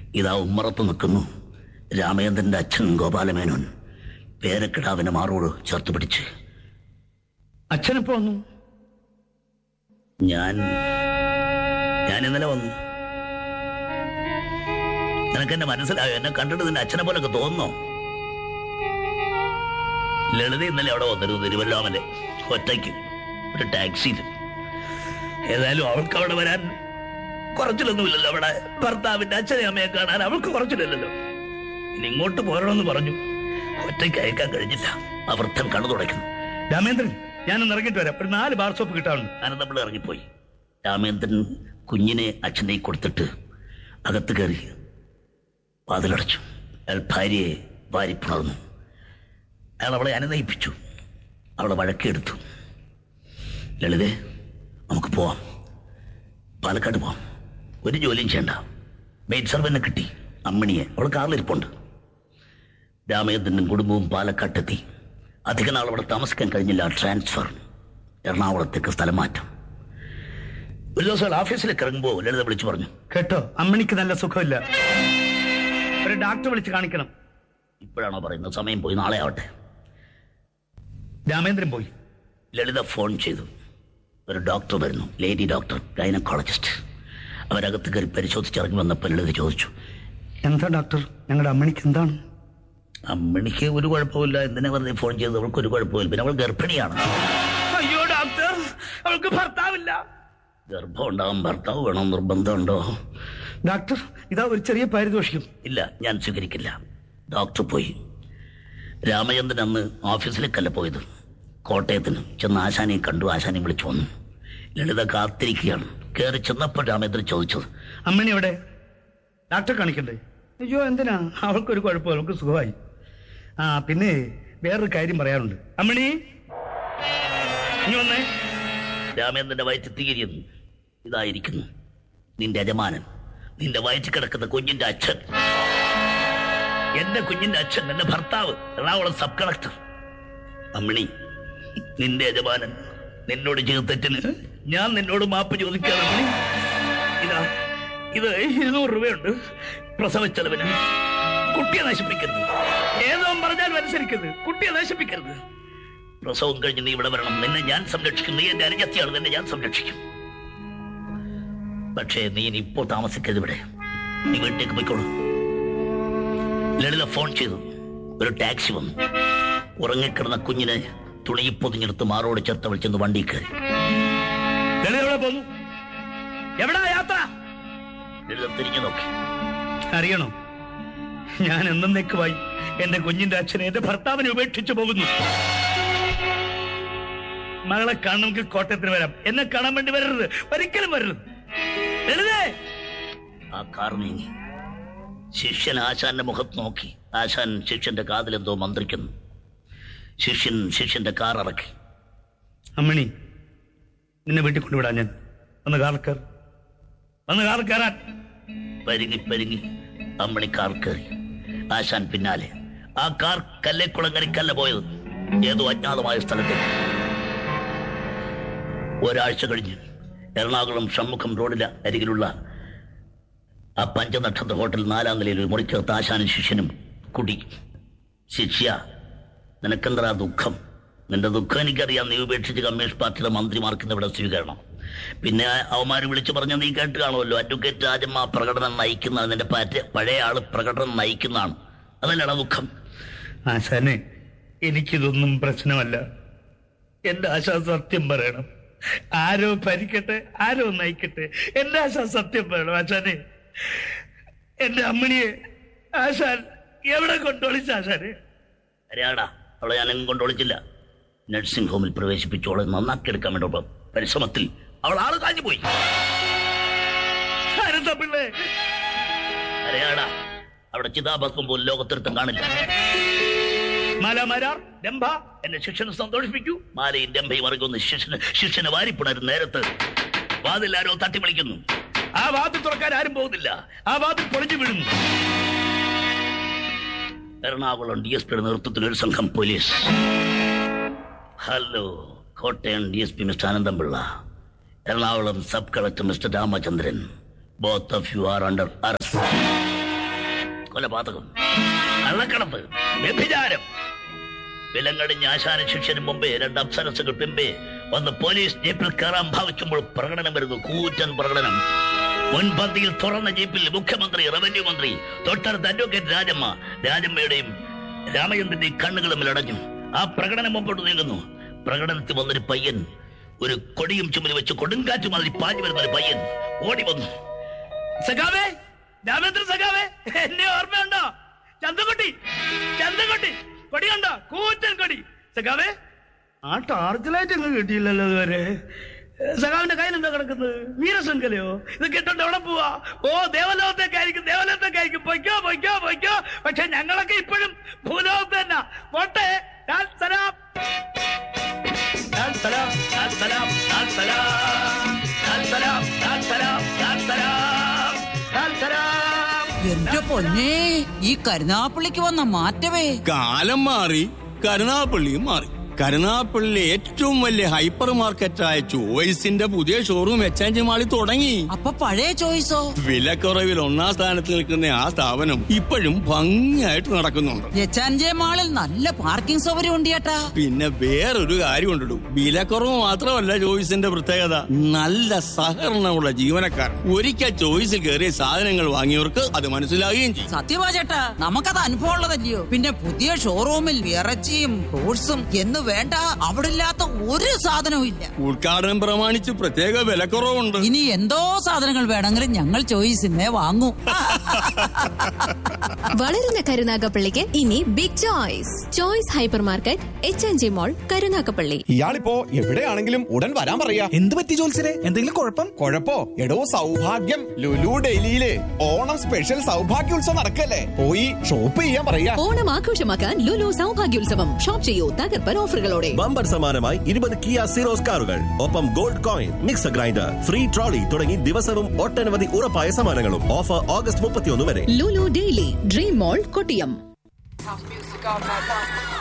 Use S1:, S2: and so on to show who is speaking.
S1: ഇതാ ഉമ്മറത്ത് നിൽക്കുന്നു രാമചന്ദ്രന്റെ അച്ഛൻ ഗോപാലമേനോൻ പേരക്കിടാവിനെ മാറോട് ചേർത്ത് പിടിച്ച്
S2: അച്ഛനെപ്പോ വന്നു
S1: ഞാൻ ഞാൻ ഇന്നലെ വന്നു നിനക്ക് എന്നെ മനസ്സിലായോ എന്നെ കണ്ടിട്ട് നിന്റെ അച്ഛനെ പോലൊക്കെ തോന്നുന്നോ ലളിത ഇന്നലെ അവിടെ വന്നിരുന്നു തിരുവല്ലാമലെ ഒറ്റയ്ക്ക് ഒരു ടാക്സിയിൽ ഏതായാലും അവൾക്ക് അവിടെ വരാൻ കുറച്ചിലൊന്നുമില്ലല്ലോ അവിടെ ഭർത്താവിന്റെ അച്ഛനെ അമ്മയെ കാണാൻ അവൾക്ക് കുറച്ചില്ലല്ലോ ഇനി ഇങ്ങോട്ട് പോരണമെന്ന് പറഞ്ഞു ഒറ്റയ്ക്ക് അയക്കാൻ കഴിഞ്ഞില്ല ആ വൃദ്ധൻ കണ്ണു തുടയ്ക്കുന്നു
S2: രാമേന്ദ്രൻ ഞാനൊന്ന് ഇറങ്ങിയിട്ട് വരാം ഒരു നാല് ബാർ സോപ്പ് കിട്ടാറുണ്ട്
S1: അനന്തപിള്ള ഇറങ്ങിപ്പോയി രാമേന്ദ്രൻ കുഞ്ഞിനെ അച്ഛനെ കൊടുത്തിട്ട് അകത്ത് കയറി വാതിലടച്ചു അയാൾ ഭാര്യയെ വാരിപ്പുണർന്നു അയാൾ അവളെ അനുനയിപ്പിച്ചു അവളെ വഴക്കെടുത്തു ലളിതേ നമുക്ക് പോവാം പാലക്കാട് പോവാം ഒരു ജോലിയും ചെയ്യണ്ട മെയ്ഡ് സർവനെ കിട്ടി അമ്മിണിയെ അവൾ കാറിലിരിപ്പുണ്ട് രാമേന്ദ്രനും കുടുംബവും പാലക്കാട്ടെത്തി അധിക നാൾ അവിടെ താമസിക്കാൻ കഴിഞ്ഞില്ല ട്രാൻസ്ഫർ എറണാകുളത്തേക്ക് സ്ഥലം മാറ്റം ഒരു ദിവസം അയാൾ ഓഫീസിലേക്ക് ഇറങ്ങുമ്പോൾ ലളിത വിളിച്ചു പറഞ്ഞു
S2: കേട്ടോ അമ്മണിക്ക് നല്ല സുഖമില്ല ഒരു ഡാക്ടറെ വിളിച്ച് കാണിക്കണം
S1: ഇപ്പോഴാണോ പറയുന്നത് സമയം പോയി നാളെ ആവട്ടെ
S2: രാമേന്ദ്രൻ പോയി
S1: ലളിത ഫോൺ ചെയ്തു ഒരു ഡോക്ടർ വരുന്നു ലേഡി ഡോക്ടർ ഗൈനക്കോളജിസ്റ്റ് അവരകത്ത് കയറി പരിശോധിച്ചിറങ്ങി വന്നപ്പോൾ ലളിത ചോദിച്ചു
S2: എന്താ ഡോക്ടർ ഞങ്ങളുടെ അമ്മണിക്ക് എന്താണ്
S1: അമ്മിണിക്ക് ഒരു കുഴപ്പമില്ല എന്തിനാ വെറുതെ ഫോൺ ചെയ്തത് അവൾക്ക് ഒരു കുഴപ്പമില്ല പിന്നെ അവൾ ഗർഭിണിയാണ്
S2: അയ്യോ ഡോക്ടർ അവൾക്ക് ഭർത്താവില്ല
S1: ഗർഭം ഉണ്ടാവും ഭർത്താവ് വേണം നിർബന്ധമുണ്ടോ
S2: ഡോക്ടർ ഇതാ ഒരു ചെറിയ പാരിതോഷികം
S1: ഇല്ല ഞാൻ സ്വീകരിക്കില്ല ഡോക്ടർ പോയി രാമചന്ദ്രൻ അന്ന് ഓഫീസിലേക്കല്ല പോയത് കോട്ടയത്തിന് ചെന്ന് ആശാനെയും കണ്ടു ആശാനെയും വിളിച്ചു വന്നു ലളിത കാത്തിരിക്കുകയാണ് കയറി ചെന്നപ്പോൾ രാമചന്ദ്രൻ ചോദിച്ചത്
S2: അമ്മണി എവിടെ ഡോക്ടറെ കാണിക്കണ്ടേ അയ്യോ എന്തിനാ അവൾക്കൊരു കുഴപ്പമില്ല അവൾക്ക് സുഖമായി ആ പിന്നെ വേറൊരു കാര്യം പറയാനുണ്ട് അമ്മണി ഇനി വന്നേ
S1: രാമേന്ദ്രന്റെ വയറ്റിൽ തീരുന്നു ഇതായിരിക്കുന്നു നിന്റെ യജമാനൻ നിന്റെ വയറ്റിൽ കിടക്കുന്ന കുഞ്ഞിന്റെ അച്ഛൻ എന്റെ കുഞ്ഞിന്റെ അച്ഛൻ എന്റെ ഭർത്താവ് എറണാകുളം സബ് കളക്ടർ അമ്മിണി നിന്റെ യജമാനൻ നിന്നോട് ചെയ്ത തെറ്റിന് ഞാൻ നിന്നോട് മാപ്പ് ചോദിക്കാതെ അമ്മിണി ഇതാ ഇത് ഇരുന്നൂറ് രൂപയുണ്ട് പ്രസവ ചെലവിന് കുട്ടിയെ നശിപ്പിക്കരുത്
S2: ഏതോ പറഞ്ഞാലും അനുസരിക്കരുത് കുട്ടിയെ നശിപ്പിക്കരുത്
S1: പ്രസവം കഴിഞ്ഞ് നീ ഇവിടെ വരണം നിന്നെ ഞാൻ സംരക്ഷിക്കും നീ എന്റെ അനുജത്തിയാണ് നിന്നെ ഞാൻ സംരക്ഷിക്കും പക്ഷേ നീ ഇനി ഇപ്പോൾ താമസിക്കരുത് ഇവിടെ നീ വീട്ടിലേക്ക് പോയിക്കോളൂ ലളിത ഫോൺ ചെയ്തു ഒരു ടാക്സി വന്നു ഉറങ്ങിക്കിടന്ന കുഞ്ഞിനെ തുണിയിൽ പൊതിഞ്ഞെടുത്ത് മാറോട് ചേർത്ത് വിളിച്ചെന്ന് വണ്ടി കയറി
S2: ലളിത എവിടെ പോന്നു എവിടാ യാത്ര
S1: ലളിത തിരിഞ്ഞു നോക്കി
S2: അറിയണോ ഞാൻ എന്നേക്കുമായി എന്റെ കുഞ്ഞിന്റെ അച്ഛനെ എന്റെ ഭർത്താവിനെ ഉപേക്ഷിച്ചു പോകുന്നു മകളെ കാണണമെങ്കിൽ കോട്ടയത്തിന് വരാം എന്നെ കാണാൻ വേണ്ടി വരരുത് ഒരിക്കലും വരരുത് ലളിതേ
S1: ആ കാർ നീങ്ങി ശിഷ്യൻ ആശാന്റെ മുഖത്ത് നോക്കി ആശാൻ ശിഷ്യന്റെ കാതിലെന്തോ മന്ത്രിക്കുന്നു ശിഷ്യൻ ശിഷ്യന്റെ കാർ ഇറക്കി
S2: അമ്മണി നിന്നെ വീട്ടിൽ കൊണ്ടുവിടാൻ ഞാൻ ഒന്ന് കാർക്കർ ഒന്ന് കാർ കയറാൻ
S1: പരുങ്ങി പരുങ്ങി അമ്മണി കാർ കയറി ആശാൻ പിന്നാലെ ആ കാർ കല്ലേക്കുളങ്ങരക്കല്ല പോയത് ഏതോ അജ്ഞാതമായ സ്ഥലത്തേക്ക് ഒരാഴ്ച കഴിഞ്ഞ് എറണാകുളം ഷൺമുഖം റോഡിലെ അരികിലുള്ള ആ പഞ്ചനക്ഷത്ര ഹോട്ടൽ നാലാം നിലയിൽ ഒരു മുറിക്കകത്ത് ആശാനും ശിഷ്യനും കുടി ശിഷ്യ നിനക്കെന്താ ദുഃഖം നിന്റെ ദുഃഖം എനിക്കറിയാം നീ ഉപേക്ഷിച്ച് കമ്മ്യൂണിസ്റ്റ് പാർട്ടിയുടെ മന്ത്രിമാർക്ക് ഇന്ന് ഇവിടെ സ്വീകരണം പിന്നെ അവന്മാര് വിളിച്ചു പറഞ്ഞ നീ കേട്ട് കാണുമല്ലോ അഡ്വക്കേറ്റ് രാജമ്മ പ്രകടനം നയിക്കുന്ന നിന്റെ പാറ്റ് പഴയ ആള് പ്രകടനം നയിക്കുന്നതാണ് അതല്ലടാ ദുഃഖം
S2: ആശാനെ എനിക്കിതൊന്നും പ്രശ്നമല്ല എന്റെ ആശ സത്യം പറയണം ആരോ ഭരിക്കട്ടെ ആരോ നയിക്കട്ടെ എന്റെ ആശ സത്യം പറയണം ആശാനെ എന്റെ അമ്മണിയെ ആശാൻ എവിടെ കൊണ്ടോളിച്ച ആശാനെ
S1: അറിയാടാ അവളെ ഞാൻ എങ്ങും കൊണ്ടൊളിച്ചില്ല നഴ്സിംഗ് ഹോമിൽ പ്രവേശിപ്പിച്ചോളെ നന്നാക്കിയെടുക്കാൻ വേണ്ടി പരിശ്രമത്തിൽ അവൾ ആള് കാഞ്ഞു പോയി
S2: അനന്തപിള്ളേ
S1: അറിയാടാ അവിടെ ചിതാഭസ്മം പോലും ലോകത്തൊരുത്തം കാണില്ല
S2: മലമരാർ ഡംഭ
S1: എന്നെ ശിഷ്യനെ സന്തോഷിപ്പിക്കൂ മാലയും രംഭയും അറിയുന്ന ശിഷ്യന് ശിഷ്യനെ വാരിപ്പുണരും നേരത്ത് വാതിലാരോ തട്ടി വിളിക്കുന്നു
S2: ആ വാതിൽ തുറക്കാൻ ആരും പോകുന്നില്ല ആ വാതിൽ പൊളിഞ്ഞു വീഴുന്നു
S1: എറണാകുളം ഡി എസ് പിയുടെ നേതൃത്വത്തിൽ ഒരു സംഘം police hello Kottayam D S P mister Anandampillai Ernakulam sub collector mister Ramachandran both of you are under arrest കൊലപാതകം കള്ളക്കടത്ത് വ്യഭിചാരം വിലങ്ങടിഞ്ഞ ആശാന ശിക്ഷന് മുമ്പേ രണ്ട് അപ്സരസുകൾ പിമ്പേ വന്ന് പോലീസ് ജീപ്പിൽ കയറാൻ ഭാവിക്കുമ്പോൾ പ്രകടനം വരുന്നു കൂറ്റൻ പ്രകടനം മുൻപന്തിയിൽ തുറന്ന ജീപ്പിൽ മുഖ്യമന്ത്രി റവന്യൂ മന്ത്രി തൊട്ടടുത്ത് അഡ്വക്കേറ്റ് രാജമ്മ രാജമ്മയുടെയും രാമചന്ദ്രന്റെയും കണ്ണുകൾ തമ്മിൽ അടഞ്ഞു ആ പ്രകടനം മുമ്പോട്ട് നീങ്ങുന്നു പ്രകടനത്തിൽ വന്നൊരു പയ്യൻ ഒരു കൊടിയും ചുമല് വെച്ച് കൊടുങ്കാറ്റ് മാതിരി പാഞ്ഞു വരുന്ന ഒരു പയ്യൻ ഓടി വന്നു
S2: സഖാവേ രാമേന്ദ്ര സഖാവേ എന്നെ ഓർമ്മയുണ്ടോ ചന്തകുട്ടി ചന്തകുട്ടി കൊടി കണ്ടോ കൂറ്റൻ കൊടി സഖാവേ ആ ടാർച്ച് ലൈറ്റ് അങ്ങ് കിട്ടിയില്ലല്ലോ ഇതുവരെ സഖാവിന്റെ കയ്യിൽ എന്താ കിടക്കുന്നത് വീരശൃംഖലയോ ഇത് കിട്ടണ്ട എവിടെ പോവാ ഓ ദേവലോകത്തേക്കായിരിക്കും ദേവലോകത്തേക്കായിരിക്കും പൊയ്ക്കോ പൊയ്ക്കോ പൊയ്ക്കോ പക്ഷെ ഞങ്ങളൊക്കെ ഇപ്പോഴും ഭൂലോകത്ത് തന്നെ പോട്ടെ ലാൽ സലാം ലാൽ സലാം ലാൽ സലാം ലാൽ സലാം ലാൽ സലാം ലാൽ സലാം ലാൽ സലാം ലാൽ സലാം
S3: എന്റെ പൊന്നേ ഈ കരുനാപ്പള്ളിക്ക് വന്ന മാറ്റമേ
S4: കാലം മാറി കരുനാപ്പള്ളിയും മാറി കരുനാപ്പള്ളിയിലെ ഏറ്റവും വലിയ ഹൈപ്പർ മാർക്കറ്റായ ചോയ്സിന്റെ പുതിയ ഷോറൂം എക്സ്ചേഞ്ച് മാളിൽ തുടങ്ങി
S3: അപ്പൊ പഴയ ചോയ്സോ
S4: വിലക്കുറവിൽ ഒന്നാം സ്ഥാനത്ത് നിൽക്കുന്ന ആ സ്ഥാപനം ഇപ്പോഴും ഭംഗിയായിട്ട് നടക്കുന്നുണ്ട്
S3: എച്ചാൻജെ മാളിൽ നല്ല പാർക്കിംഗ് സൗകര്യം ഉണ്ട് ചേട്ടാ
S4: പിന്നെ വേറൊരു കാര്യം ഉണ്ടിടും വിലക്കുറവ് മാത്രമല്ല ചോയ്സിന്റെ പ്രത്യേകത നല്ല സഹകരണമുള്ള ജീവനക്കാർ ഒരിക്കൽ ചോയ്സിൽ കയറിയ സാധനങ്ങൾ വാങ്ങിയവർക്ക് അത് മനസ്സിലാകുകയും ചെയ്യും
S3: സത്യമാ ചേട്ടാ നമുക്കത് അനുഭവം ഉള്ളതല്ലയോ പിന്നെ പുതിയ ഷോറൂമിൽ ഇറച്ചിയും ഫ്രൂട്ട്സും എന്ന് വേണ്ട അവിടെ ഇല്ലാത്ത ഒരു സാധനവും ഇല്ല
S4: ഉദ്ഘാടനം പ്രമാണിച്ച് പ്രത്യേക വിലക്കുറവുണ്ട്
S3: ഇനി എന്തോ സാധനങ്ങൾ വേണമെങ്കിലും ഞങ്ങൾ ചോയ്സിനെ വാങ്ങൂ
S5: വളരുന്ന കരുനാഗപ്പള്ളിക്ക് ഇനി big choice choice hyper market H N G mall Karunagappally
S6: ഇയാളിപ്പോ എവിടെയാണെങ്കിലും ഉടൻ വരാൻ പറയാ
S7: എന്ത് പറ്റി ജോത്സരെ എന്തെങ്കിലും കുഴപ്പം
S6: കൊഴപ്പോ എടോ സൗഭാഗ്യം ലുലു ഡൽഹിയില് ഓണം സ്പെഷ്യൽ സൗഭാഗ്യോത്സവം നടക്കല്ലേ പോയി ഷോപ്പ് ചെയ്യാൻ പറയാ
S5: ഓണം ആഘോഷമാക്കാൻ ലുലു സൗഭാഗ്യോത്സവം ഷോപ്പ് ചെയ്യൂ തകർപ്പൻ ഓഫറുകളോടെ
S8: ബമ്പർ സമ്മാനമായി ഇരുപത് കിയ സീറോസ് കാറുകൾ ഒപ്പം gold coin mixer grinder free trolley തുടങ്ങി ദിവസവും ഒട്ടനവധി ഉറപ്പായ സമ്മാനങ്ങളും ഓഫർ ഓഗസ്റ്റ് മുപ്പത്തിയൊന്ന് വരെ
S5: Lulu daily dream mall Kottiyam
S9: House music all night long.